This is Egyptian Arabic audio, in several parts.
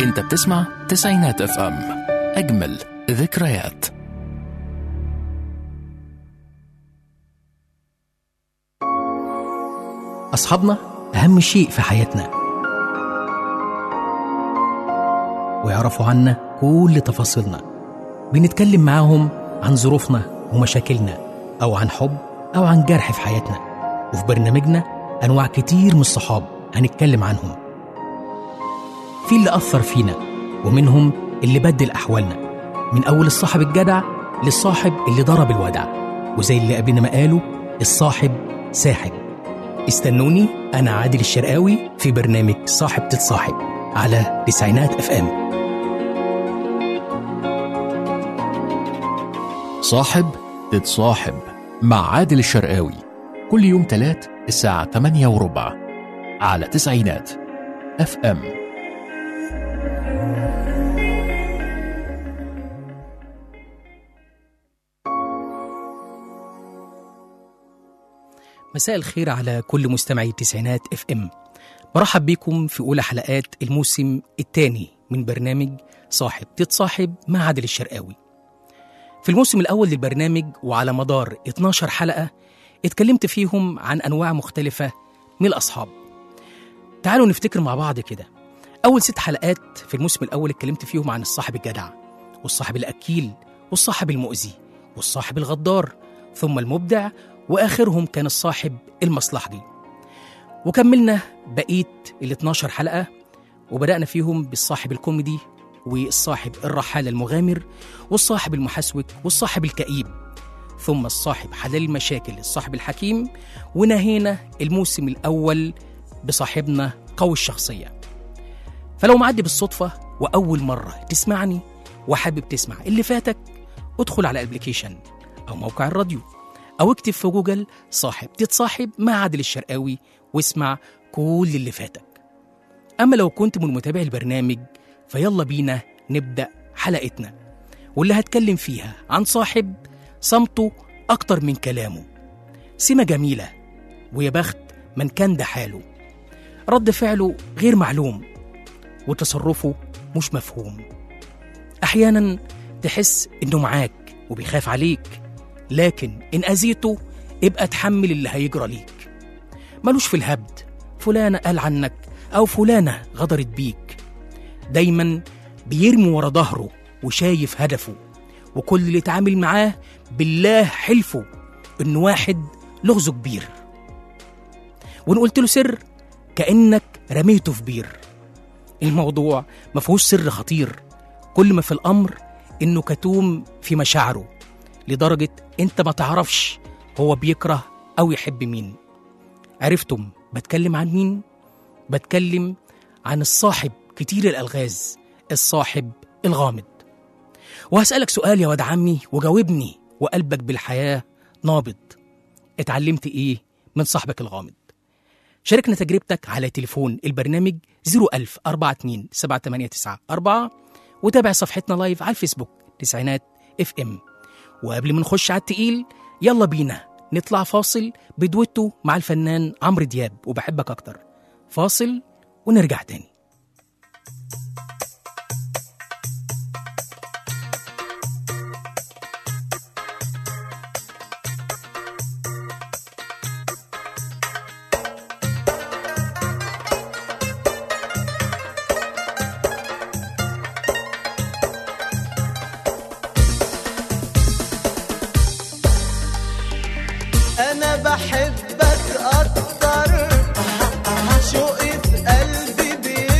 انت بتسمع تسعينات اف ام اجمل ذكريات أصحابنا أهم شيء في حياتنا ويعرفوا عنا كل تفاصيلنا بنتكلم معاهم عن ظروفنا ومشاكلنا أو عن حب أو عن جرح في حياتنا وفي برنامجنا أنواع كتير من الصحاب هنتكلم عنهم في اللي أثر فينا ومنهم اللي بدل أحوالنا من أول الصاحب الجدع للصاحب اللي ضرب الودع وزي اللي قبلنا ما قالوا الصاحب ساحب استنوني أنا عادل الشرقاوي في برنامج صاحب تتصاحب على تسعينات اف ام صاحب تتصاحب مع عادل الشرقاوي كل يوم تلات الساعة 8 وربع على تسعينات اف ام مساء الخير على كل مستمعي التسعينات اف ام برحب بكم في اولى حلقات الموسم الثاني من برنامج صاحب تتصاحب مع عادل الشرقاوي في الموسم الاول للبرنامج وعلى مدار 12 حلقه اتكلمت فيهم عن انواع مختلفه من الاصحاب تعالوا نفتكر مع بعض كده اول ست حلقات في الموسم الاول اتكلمت فيهم عن الصاحب الجدع والصاحب الاكيل والصاحب المؤذي والصاحب الغدار ثم المبدع واخرهم كان الصاحب المصلحجي وكملنا بقيه ال 12 حلقه وبدانا فيهم بالصاحب الكوميدي والصاحب الرحال المغامر والصاحب المحسوك والصاحب الكئيب ثم الصاحب حلال المشاكل الصاحب الحكيم ونهينا الموسم الاول بصاحبنا قوي الشخصيه فلو معدي بالصدفه واول مره تسمعني وحابب تسمع اللي فاتك ادخل على الابلكيشن او موقع الراديو أو اكتب في جوجل صاحب تتصاحب مع عادل الشرقاوي واسمع كل اللي فاتك أما لو كنت من متابعي البرنامج فيلا بينا نبدأ حلقتنا واللي هتكلم فيها عن صاحب صمته أكتر من كلامه سمة جميلة ويا بخت من كان ده حاله رد فعله غير معلوم وتصرفه مش مفهوم أحيانا تحس إنه معاك وبيخاف عليك لكن إن أذيته ابقى تحمل اللي هيجرى ليك ملوش في الهبد فلانة قال عنك أو فلانة غدرت بيك دايما بيرمي ورا ظهره وشايف هدفه وكل اللي اتعامل معاه بالله حلفه إنه واحد لغزه كبير وإن قلت له سر كأنك رميته في بير الموضوع مفهوش سر خطير كل ما في الأمر إنه كتوم في مشاعره لدرجة أنت ما تعرفش هو بيكره أو يحب مين عرفتم بتكلم عن مين؟ بتكلم عن الصاحب كتير الألغاز الصاحب الغامض وهسألك سؤال يا واد عمي وجاوبني وقلبك بالحياة نابض اتعلمت إيه من صاحبك الغامض شاركنا تجربتك على تليفون البرنامج 01000 42 789 وتابع صفحتنا لايف على الفيسبوك تسعينات اف ام وقبل ما نخش على التقيل يلا بينا نطلع فاصل بدويتو مع الفنان عمرو دياب وبحبك اكتر فاصل ونرجع تاني انا بحبك اكتر شوقي في قلبي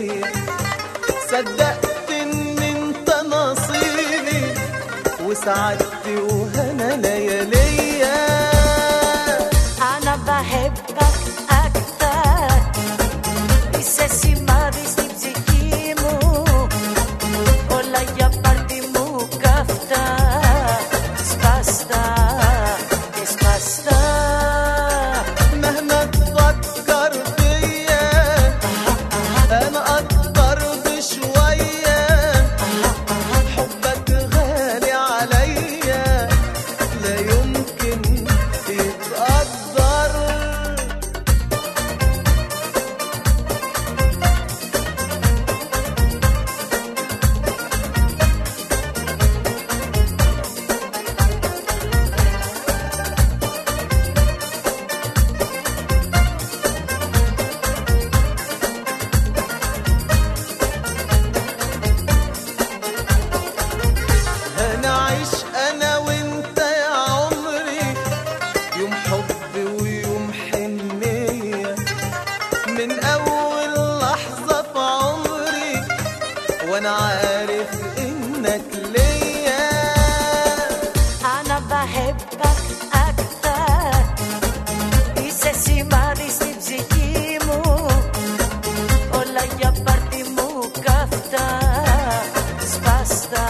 ليا صدقت ان انت نصيبي وسعدت وهنا لياليا أنا بحبك أكتر Dicesi mari stipsi kimu Ola ya parti mu kafta Spasta Spasta مهما تفكر فيا انا اقدر بشوية حبك غالي عليا لا يمكن يتقدر هنعيش انا وانت يا عمري يوم حب ويوم حنية من اول لحظة في عمري وانا عارف انك ليا أنا بحبك أكتر Dicesi mari stipsi kimu Ola ya parti mu kafta Spasta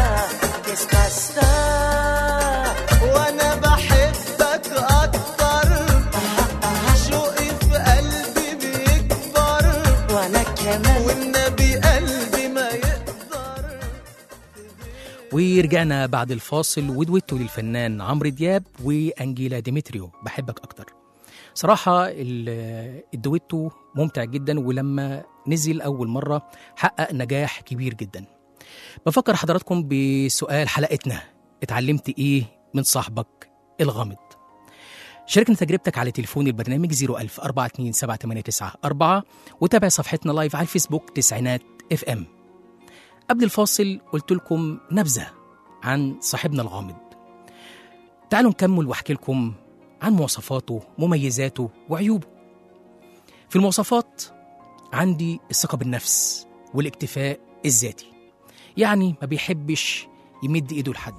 Spasta وانا بحبك اكتر شوقي في قلبي بيكبر وأنا كمان والنبي قلبي ما يقدر ورجعنا بعد الفاصل ودويتو للفنان عمرو دياب وانجيلا ديمتريو بحبك اكتر صراحة ال- الدويتو ممتع جدا ولما نزل أول مرة حقق نجاح كبير جدا بفكر حضراتكم بسؤال حلقتنا اتعلمت ايه من صاحبك الغامض شاركنا تجربتك على تليفون البرنامج 01000 427 وتابع صفحتنا لايف على الفيسبوك تسعينات اف ام قبل الفاصل قلت لكم نبذة عن صاحبنا الغامض تعالوا نكمل واحكي لكم عن مواصفاته مميزاته وعيوبه في المواصفات عندي الثقة بالنفس والاكتفاء الذاتي يعني ما بيحبش يمد ايده لحد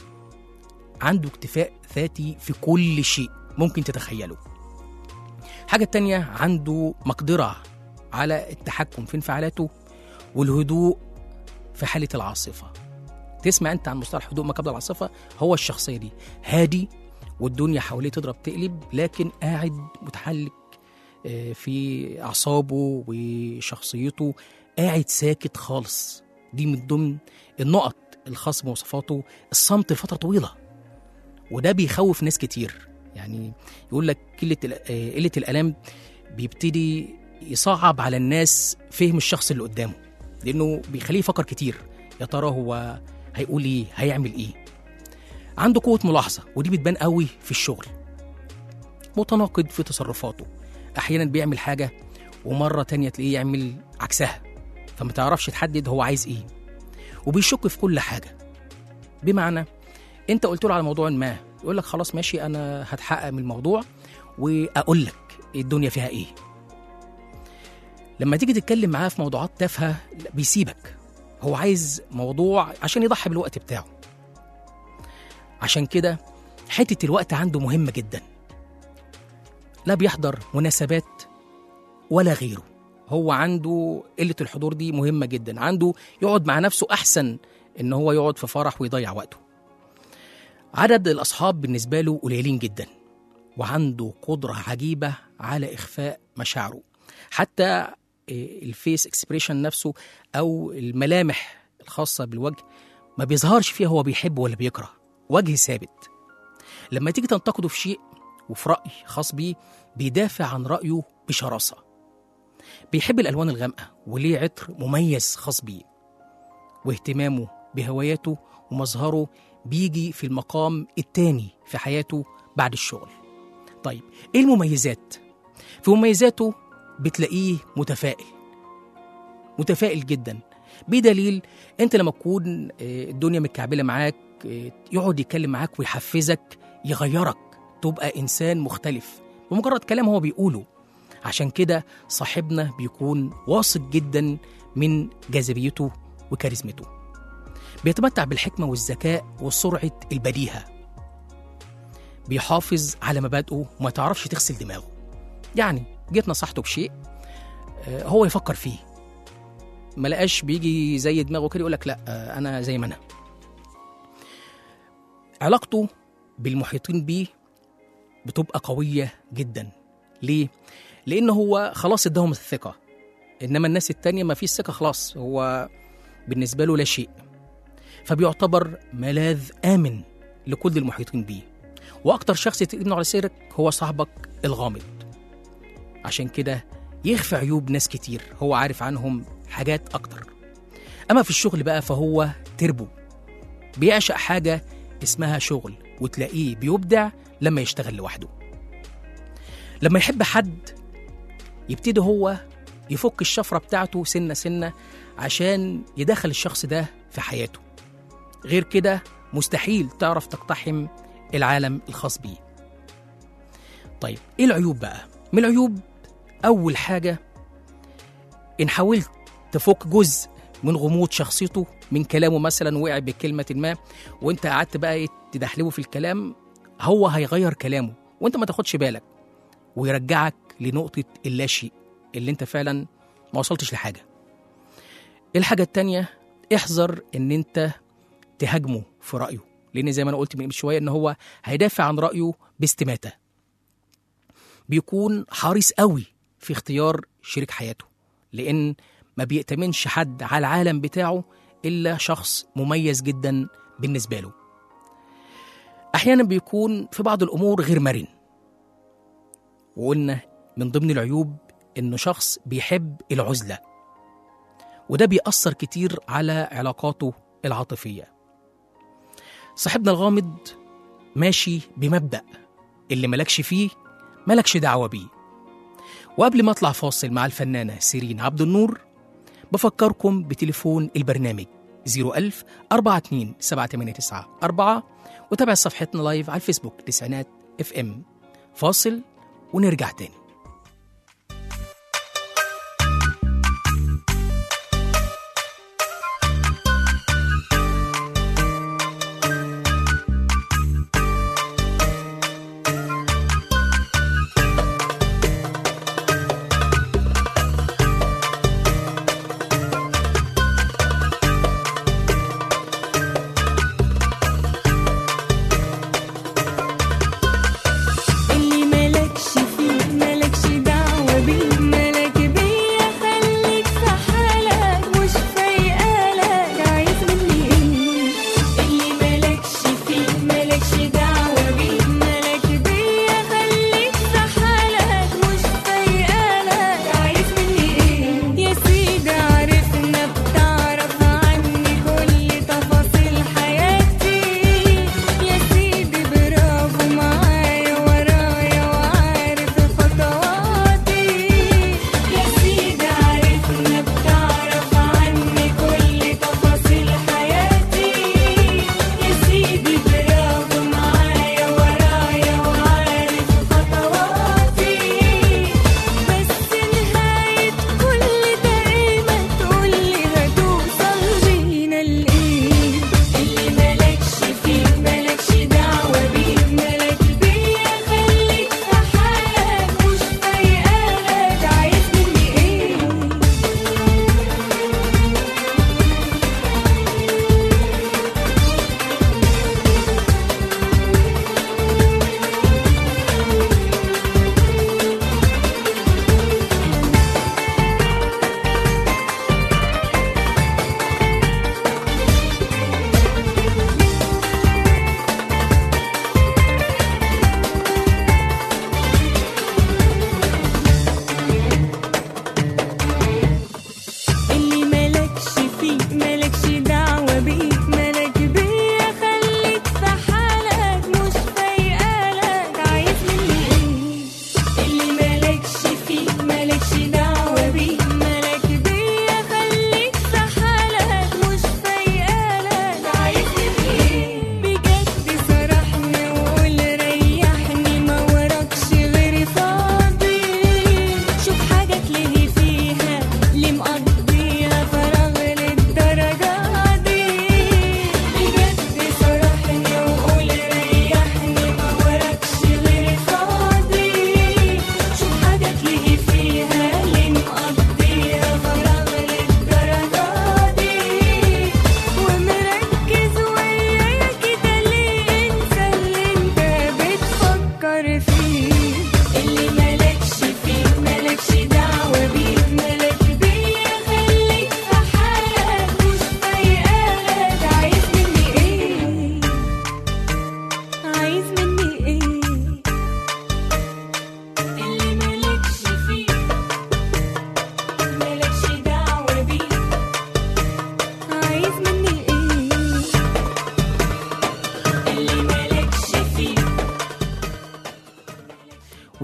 عنده اكتفاء ذاتي في كل شيء ممكن تتخيله حاجة تانية عنده مقدرة على التحكم في انفعالاته والهدوء في حالة العاصفة تسمع انت عن مصطلح هدوء ما قبل العاصفة هو الشخصية دي هادي والدنيا حواليه تضرب تقلب لكن قاعد متحلك آه، في أعصابه وشخصيته قاعد ساكت خالص دي من ضمن النقط الخاصة بمواصفاته الصمت لفترة طويلة وده بيخوف ناس كتير يعني يقول لك قلة ال- آه، قلة الألام بيبتدي يصعب على الناس فهم الشخص اللي قدامه لأنه بيخليه يفكر كتير يا ترى هو هيقول ايه هيعمل ايه عنده قوة ملاحظة ودي بتبان قوي في الشغل متناقض في تصرفاته أحيانا بيعمل حاجة ومرة تانية تلاقيه يعمل عكسها فما تعرفش تحدد هو عايز ايه وبيشك في كل حاجة بمعنى انت قلت له على موضوع ما يقول لك خلاص ماشي انا هتحقق من الموضوع واقول لك الدنيا فيها ايه لما تيجي تتكلم معاه في موضوعات تافهه لا، بيسيبك هو عايز موضوع عشان يضحي بالوقت بتاعه عشان كده حته الوقت عنده مهمه جدا لا بيحضر مناسبات ولا غيره هو عنده قله الحضور دي مهمه جدا عنده يقعد مع نفسه احسن ان هو يقعد في فرح ويضيع وقته عدد الاصحاب بالنسبه له قليلين جدا وعنده قدره عجيبه على اخفاء مشاعره حتى إيه، الفيس اكسبريشن نفسه او الملامح الخاصه بالوجه ما بيظهرش فيها هو بيحب ولا بيكره وجه ثابت لما تيجي تنتقده في شيء وفي راي خاص بيه بيدافع عن رايه بشراسه بيحب الالوان الغامقه وليه عطر مميز خاص بيه واهتمامه بهواياته ومظهره بيجي في المقام التاني في حياته بعد الشغل طيب ايه المميزات في مميزاته بتلاقيه متفائل متفائل جدا بدليل انت لما تكون آه، الدنيا متكعبله معاك آه، يقعد يتكلم معاك ويحفزك يغيرك تبقى انسان مختلف بمجرد كلام هو بيقوله عشان كده صاحبنا بيكون واثق جدا من جاذبيته وكاريزمته بيتمتع بالحكمة والذكاء وسرعة البديهة بيحافظ على مبادئه وما تعرفش تغسل دماغه يعني جيت نصحته بشيء آه، هو يفكر فيه ما لقاش بيجي زي دماغه كده يقول لك لا آه، انا زي ما انا علاقته بالمحيطين بيه بتبقى قوية جدا ليه؟ لأن هو خلاص اداهم الثقة إنما الناس التانية ما فيش ثقة خلاص هو بالنسبة له لا شيء فبيعتبر ملاذ آمن لكل المحيطين بيه وأكتر شخص يتقدم على سيرك هو صاحبك الغامض عشان كده يخفي عيوب ناس كتير هو عارف عنهم حاجات أكتر أما في الشغل بقى فهو تربو بيعشق حاجة اسمها شغل وتلاقيه بيبدع لما يشتغل لوحده لما يحب حد يبتدي هو يفك الشفرة بتاعته سنة سنة عشان يدخل الشخص ده في حياته غير كده مستحيل تعرف تقتحم العالم الخاص بيه طيب ايه العيوب بقى من العيوب اول حاجة ان حاولت تفك جزء من غموض شخصيته من كلامه مثلا وقع بكلمة ما وانت قعدت بقى إيه تدحلبه في الكلام هو هيغير كلامه وانت ما تاخدش بالك ويرجعك لنقطة اللاشيء اللي انت فعلا ما وصلتش لحاجة الحاجة التانية احذر ان انت تهاجمه في رأيه لان زي ما انا قلت من شوية ان هو هيدافع عن رأيه باستماتة بيكون حريص قوي في اختيار شريك حياته لان ما بيأتمنش حد على العالم بتاعه الا شخص مميز جدا بالنسبة له احيانا بيكون في بعض الامور غير مرن وقلنا من ضمن العيوب انه شخص بيحب العزله وده بيأثر كتير على علاقاته العاطفيه صاحبنا الغامض ماشي بمبدأ اللي ملكش فيه ملكش دعوة بيه وقبل ما اطلع فاصل مع الفنانة سيرين عبد النور بفكركم بتليفون البرنامج 01000 42 789 4 وتابع صفحتنا لايف على الفيسبوك تسعينات اف ام فاصل ونرجع تاني اللي ملكش فيه ملكش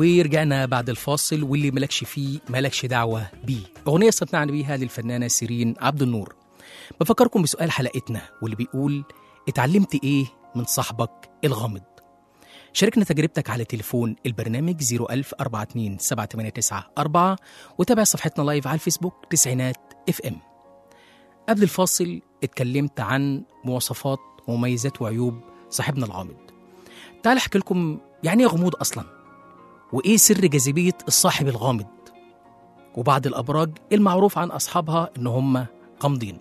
ورجعنا بعد الفاصل واللي ملكش فيه ملكش دعوة بيه أغنية استمتعنا بيها للفنانة سيرين عبد النور بفكركم بسؤال حلقتنا واللي بيقول اتعلمت ايه من صاحبك الغامض شاركنا تجربتك على تليفون البرنامج 01000 42 789 وتابع صفحتنا لايف على الفيسبوك تسعينات اف ام قبل الفاصل اتكلمت عن مواصفات ومميزات وعيوب صاحبنا الغامض تعال احكي لكم يعني ايه غموض اصلا وايه سر جاذبيه الصاحب الغامض وبعض الابراج المعروف عن اصحابها ان هم غامضين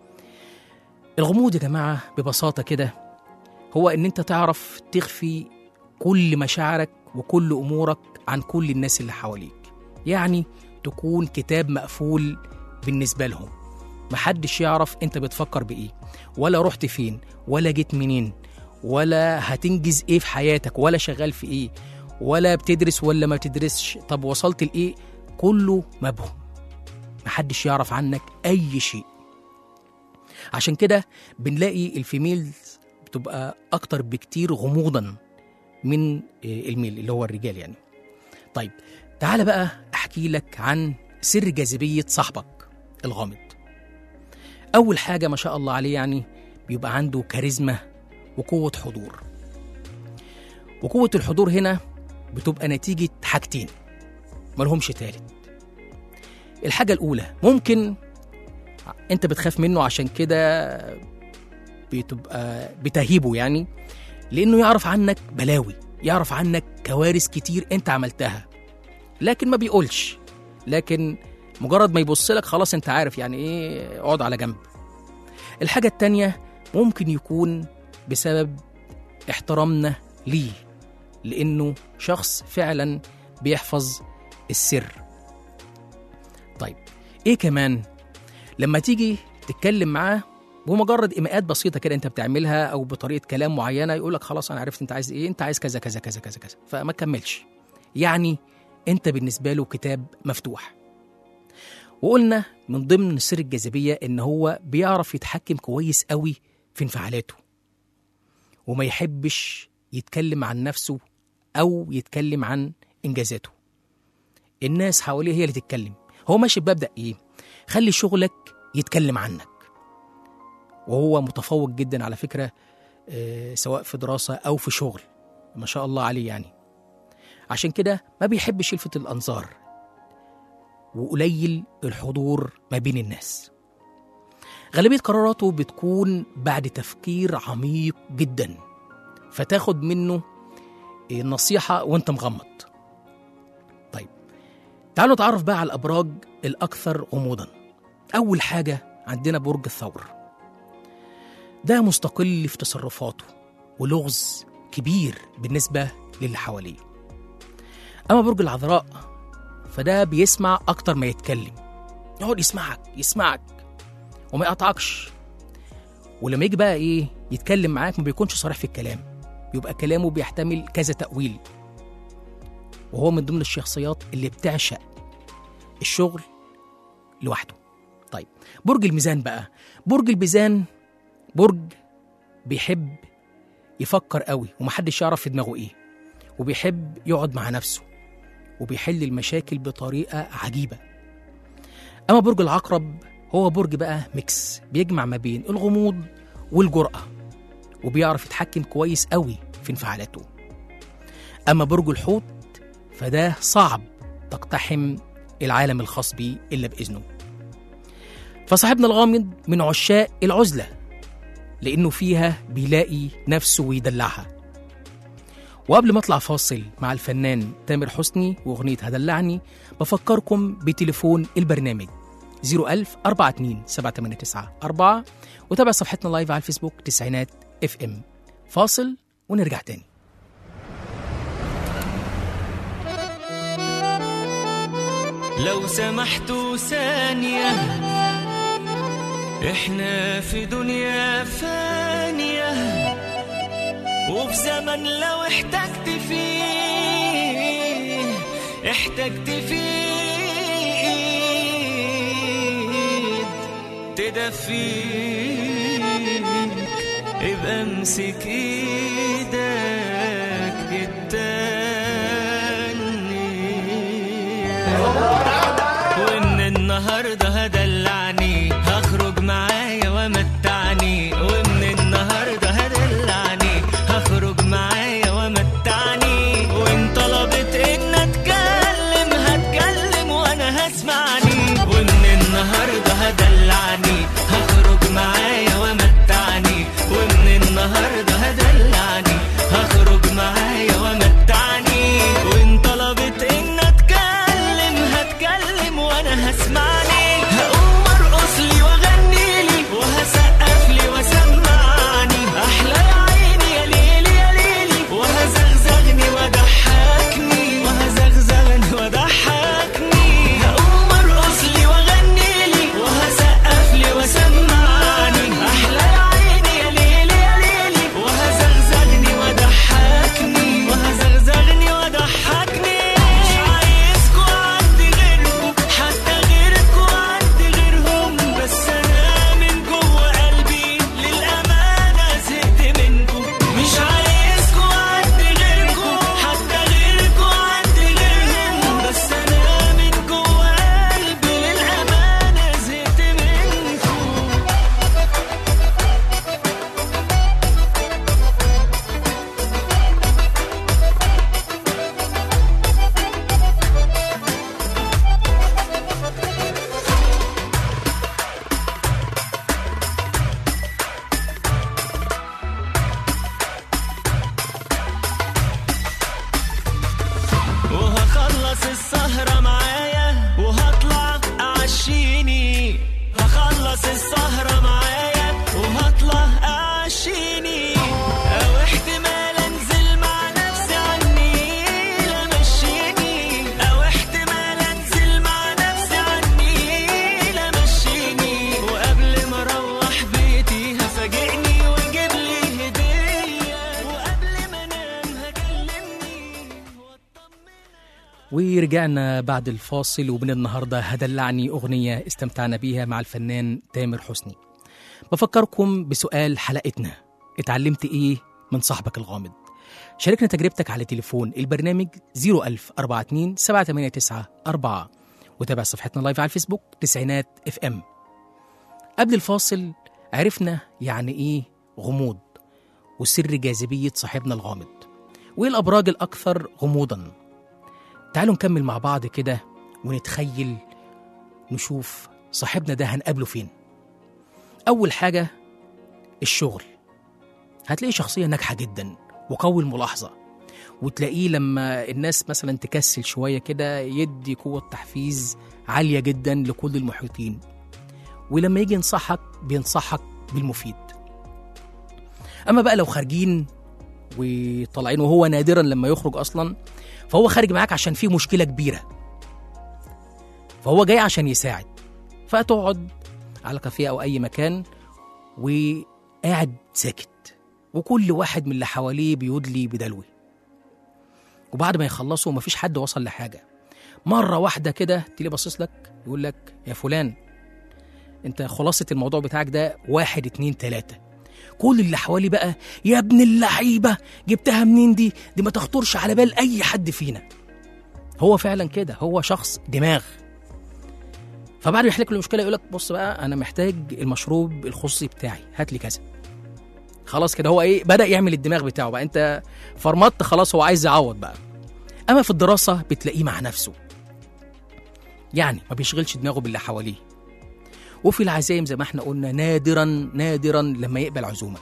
الغموض يا جماعه ببساطه كده هو ان انت تعرف تخفي كل مشاعرك وكل امورك عن كل الناس اللي حواليك يعني تكون كتاب مقفول بالنسبه لهم محدش يعرف انت بتفكر بايه ولا رحت فين ولا جيت منين ولا هتنجز ايه في حياتك ولا شغال في ايه ولا بتدرس ولا ما بتدرسش طب وصلت لايه كله مبهم محدش يعرف عنك اي شيء عشان كده بنلاقي الفيميلز بتبقى اكتر بكتير غموضا من آه، الميل اللي هو الرجال يعني طيب تعال بقى احكي لك عن سر جاذبيه صاحبك الغامض اول حاجه ما شاء الله عليه يعني بيبقى عنده كاريزما وقوه حضور وقوه الحضور هنا بتبقى نتيجه حاجتين ملهمش تالت الحاجه الاولى ممكن انت بتخاف منه عشان كده بتبقى بتهيبه يعني لانه يعرف عنك بلاوي يعرف عنك كوارث كتير انت عملتها لكن ما بيقولش لكن مجرد ما يبص لك خلاص انت عارف يعني ايه اقعد على جنب الحاجة التانية ممكن يكون بسبب احترامنا ليه لانه شخص فعلا بيحفظ السر طيب ايه كمان لما تيجي تتكلم معاه بمجرد ايماءات بسيطه كده انت بتعملها او بطريقه كلام معينه يقول لك خلاص انا عرفت انت عايز ايه انت عايز كذا كذا كذا كذا كذا فما تكملش يعني انت بالنسبه له كتاب مفتوح وقلنا من ضمن سر الجاذبيه ان هو بيعرف يتحكم كويس قوي في انفعالاته وما يحبش يتكلم عن نفسه او يتكلم عن انجازاته الناس حواليه هي اللي تتكلم هو ماشي بمبدا ايه خلي شغلك يتكلم عنك وهو متفوق جدا على فكره آه، سواء في دراسه او في شغل ما شاء الله عليه يعني عشان كده ما بيحبش يلفت الانظار وقليل الحضور ما بين الناس غالبيه قراراته بتكون بعد تفكير عميق جدا فتاخد منه النصيحه وانت مغمض طيب تعالوا نتعرف بقى على الابراج الاكثر غموضا اول حاجه عندنا برج الثور ده مستقل في تصرفاته ولغز كبير بالنسبة للي حواليه أما برج العذراء فده بيسمع أكتر ما يتكلم يقعد يسمعك يسمعك وما يقطعكش ولما يجي بقى إيه يتكلم معاك ما بيكونش صريح في الكلام يبقى كلامه بيحتمل كذا تأويل وهو من ضمن الشخصيات اللي بتعشق الشغل لوحده طيب برج الميزان بقى برج الميزان برج بيحب يفكر قوي ومحدش يعرف في دماغه ايه وبيحب يقعد مع نفسه وبيحل المشاكل بطريقة عجيبة أما برج العقرب هو برج بقى ميكس بيجمع ما بين الغموض والجرأة وبيعرف يتحكم كويس قوي في انفعالاته أما برج الحوت فده صعب تقتحم العالم الخاص بيه إلا بإذنه فصاحبنا الغامض من عشاق العزلة لأنه فيها بيلاقي نفسه ويدلعها وقبل ما اطلع فاصل مع الفنان تامر حسني واغنيه هدلعني بفكركم بتليفون البرنامج 01000 42 789 4 وتابع صفحتنا لايف على الفيسبوك تسعينات اف ام فاصل ونرجع تاني لو سمحتوا ثانية احنا في دنيا فانية وفي زمن لو احتجت فيه احتجت فيه ايد تدفيك ابقى امسك ايدك التانية ومتعني هخرج معايا ومتعني ومن النهارده هدلعني هخرج معايا ومتعني وان طلبت ان اتكلم هتكلم وانا هسمعني هقوم ارقص لي واغني لي وهسقف لي وسمعني احلى يا عيني يا ليلي يا ليلي وهزغزغني وضحكني وهزغزغني وضحكني هقوم ارقص لي واغني لي وهسقف لي وسمعني احلى يا عيني يا ليلي يا ليلي وهزغزغني وضحكني وهزغزغني وضحكني مش عايزكوا عندي غيركم حتى غيركوا عندي غيرهم بس انا من جوه قلبي للامانه زهقت منكم مش عايزكوا عندي غيركم حتى غيركوا عندي غيرهم بس انا من جوه قلبي للامانه زهقت منكم وهخلص السهرة معايا وهطلع أعشيني هخلص السهرة معايا وهطلع أعشيني أو احتمال أنزل مع نفسي عني لا مشيني أو احتمال أنزل مع نفسي عني لا مشيني وقبل ما أروح بيتي هفاجئني وأجيب لي هدية وقبل ما أنام هكلمني ورجعنا بعد الفاصل ومن النهاردة هدلعني أغنية استمتعنا بيها مع الفنان تامر حسني بفكركم بسؤال حلقتنا اتعلمت إيه من صاحبك الغامض شاركنا تجربتك على تليفون البرنامج 01000 42 789 4 وتابع صفحتنا لايف على الفيسبوك تسعينات اف ام قبل الفاصل عرفنا يعني ايه غموض وسر جاذبية صاحبنا الغامض وايه الأبراج الأكثر غموضا تعالوا نكمل مع بعض كده ونتخيل نشوف صاحبنا ده هنقابله فين أول حاجة الشغل هتلاقي شخصية ناجحة جدا وقوي الملاحظة وتلاقيه لما الناس مثلا تكسل شوية كده يدي قوة تحفيز عالية جدا لكل المحيطين ولما يجي ينصحك بينصحك بالمفيد أما بقى لو خارجين وطالعين وهو نادرا لما يخرج أصلا فهو خارج معاك عشان فيه مشكلة كبيرة فهو جاي عشان يساعد فتقعد على كافيه أو أي مكان وقاعد ساكت وكل واحد من اللي حواليه بيدلي بدلوي وبعد ما يخلصوا مفيش حد وصل لحاجة مرة واحدة كده تلاقيه باصص لك يقول لك يا فلان انت خلاصة الموضوع بتاعك ده واحد اتنين تلاتة كل اللي حوالي بقى يا ابن اللعيبة جبتها منين دي دي ما تخطرش على بال أي حد فينا هو فعلا كده هو شخص دماغ فبعد ما يحل لك المشكله يقول لك بص بقى انا محتاج المشروب الخصوصي بتاعي هات لي كذا خلاص كده هو ايه بدا يعمل الدماغ بتاعه بقى انت فرمطت خلاص هو عايز يعوض بقى اما في الدراسه بتلاقيه مع نفسه يعني ما بيشغلش دماغه باللي حواليه وفي العزايم زي ما احنا قلنا نادرا نادرا لما يقبل عزومه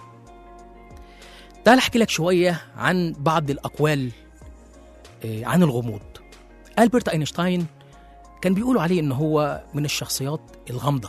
تعال احكي لك شويه عن بعض الاقوال آه، عن الغموض ألبرت أينشتاين كان بيقولوا عليه إن هو من الشخصيات الغامضة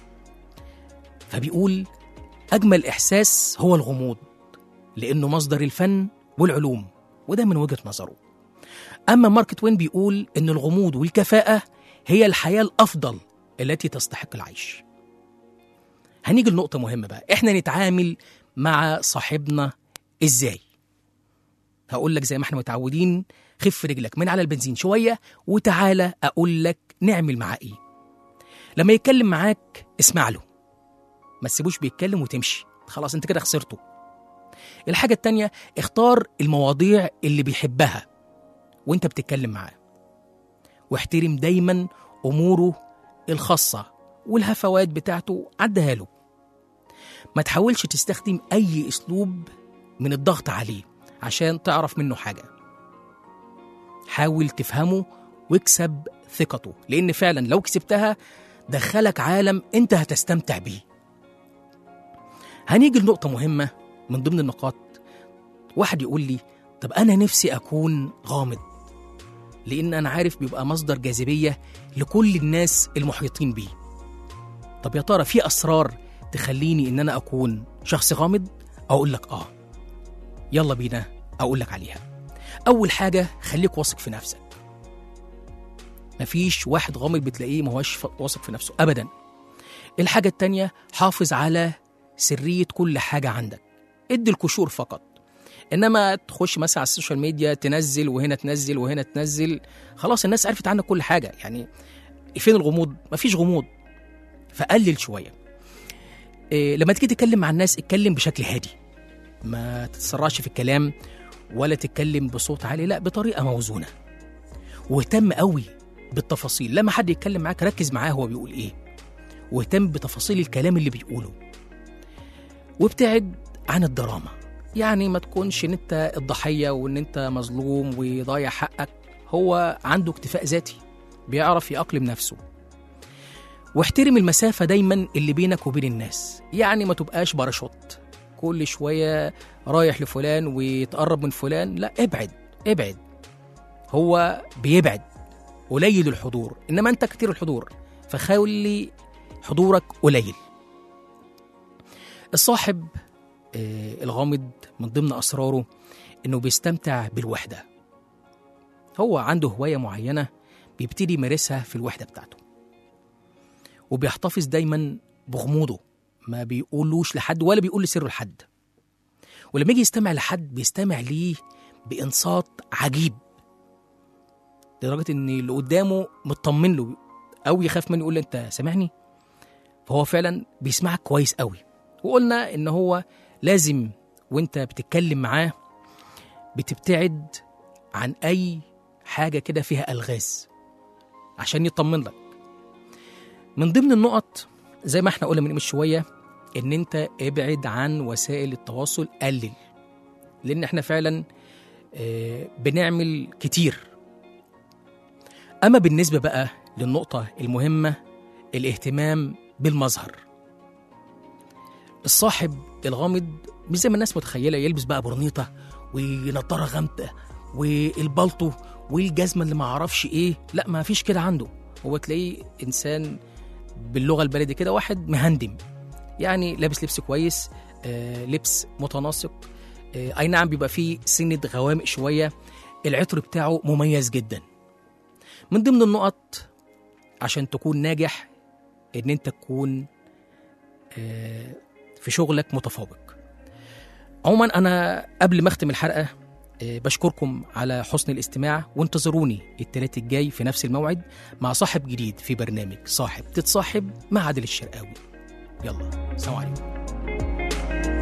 فبيقول أجمل إحساس هو الغموض لأنه مصدر الفن والعلوم وده من وجهة نظره أما مارك توين بيقول إن الغموض والكفاءة هي الحياة الأفضل التي تستحق العيش هنيجي لنقطة مهمة بقى إحنا نتعامل مع صاحبنا إزاي هقول لك زي ما احنا متعودين خف رجلك من على البنزين شوية وتعالى أقول لك نعمل معاه إيه لما يتكلم معاك اسمع له ما تسيبوش بيتكلم وتمشي خلاص انت كده خسرته الحاجة التانية اختار المواضيع اللي بيحبها وانت بتتكلم معاه واحترم دايما أموره الخاصة والهفوات بتاعته عدها له ما تحاولش تستخدم أي أسلوب من الضغط عليه عشان تعرف منه حاجة حاول تفهمه واكسب ثقته لأن فعلا لو كسبتها دخلك عالم انت هتستمتع بيه هنيجي لنقطة مهمة من ضمن النقاط واحد يقول لي طب أنا نفسي أكون غامض لأن أنا عارف بيبقى مصدر جاذبية لكل الناس المحيطين بيه طب يا ترى في أسرار تخليني إن أنا أكون شخص غامض أقول لك آه يلا بينا أقول لك عليها أول حاجة خليك واثق في نفسك مفيش واحد غامض بتلاقيه ما هوش ف- واثق في نفسه أبدا الحاجة التانية حافظ على سرية كل حاجة عندك ادي القشور فقط انما تخش مثلا على السوشيال ميديا تنزل وهنا تنزل وهنا تنزل خلاص الناس عرفت عنك كل حاجه يعني فين الغموض مفيش غموض فقلل شويه إيه لما تيجي تتكلم مع الناس اتكلم بشكل هادي ما تتسرعش في الكلام ولا تتكلم بصوت عالي لا بطريقه موزونه واهتم قوي بالتفاصيل لما حد يتكلم معاك ركز معاه هو بيقول ايه واهتم بتفاصيل الكلام اللي بيقوله وابتعد عن الدراما يعني ما تكونش ان انت الضحيه وان انت مظلوم وضايع حقك هو عنده اكتفاء ذاتي بيعرف يأقلم نفسه واحترم المسافه دايما اللي بينك وبين الناس يعني ما تبقاش باراشوت كل شويه رايح لفلان ويتقرب من فلان لا ابعد ابعد هو بيبعد قليل الحضور انما انت كتير الحضور فخلي حضورك قليل الصاحب آه، الغامض من ضمن أسراره إنه بيستمتع بالوحدة هو عنده هواية معينة بيبتدي يمارسها في الوحدة بتاعته وبيحتفظ دايما بغموضه ما بيقولوش لحد ولا بيقول سره لحد ولما يجي يستمع لحد بيستمع ليه بإنصات عجيب لدرجة إن اللي قدامه مطمن له أو يخاف منه يقول له أنت سامعني فهو فعلا بيسمعك كويس قوي وقلنا إن هو لازم وانت بتتكلم معاه بتبتعد عن اي حاجه كده فيها الغاز عشان يطمن لك من ضمن النقط زي ما احنا قلنا من من شويه ان انت ابعد عن وسائل التواصل قلل لان احنا فعلا آه، بنعمل كتير اما بالنسبه بقى للنقطه المهمه الاهتمام بالمظهر الصاحب الغامض مش زي ما الناس متخيله يلبس بقى برنيطه ونضاره غامقه والبلطو والجزمه اللي ما اعرفش ايه لا ما فيش كده عنده هو تلاقيه انسان باللغه البلدي كده واحد مهندم يعني لابس لبس كويس آه لبس متناسق آه اي نعم بيبقى فيه سنه غوامق شويه العطر بتاعه مميز جدا من ضمن النقط عشان تكون ناجح ان انت تكون آه في شغلك متفوق عموما انا قبل ما اختم الحلقه آه، بشكركم على حسن الاستماع وانتظروني التلات الجاي في نفس الموعد مع صاحب جديد في برنامج صاحب تتصاحب مع عادل الشرقاوي يلا سلام عليكم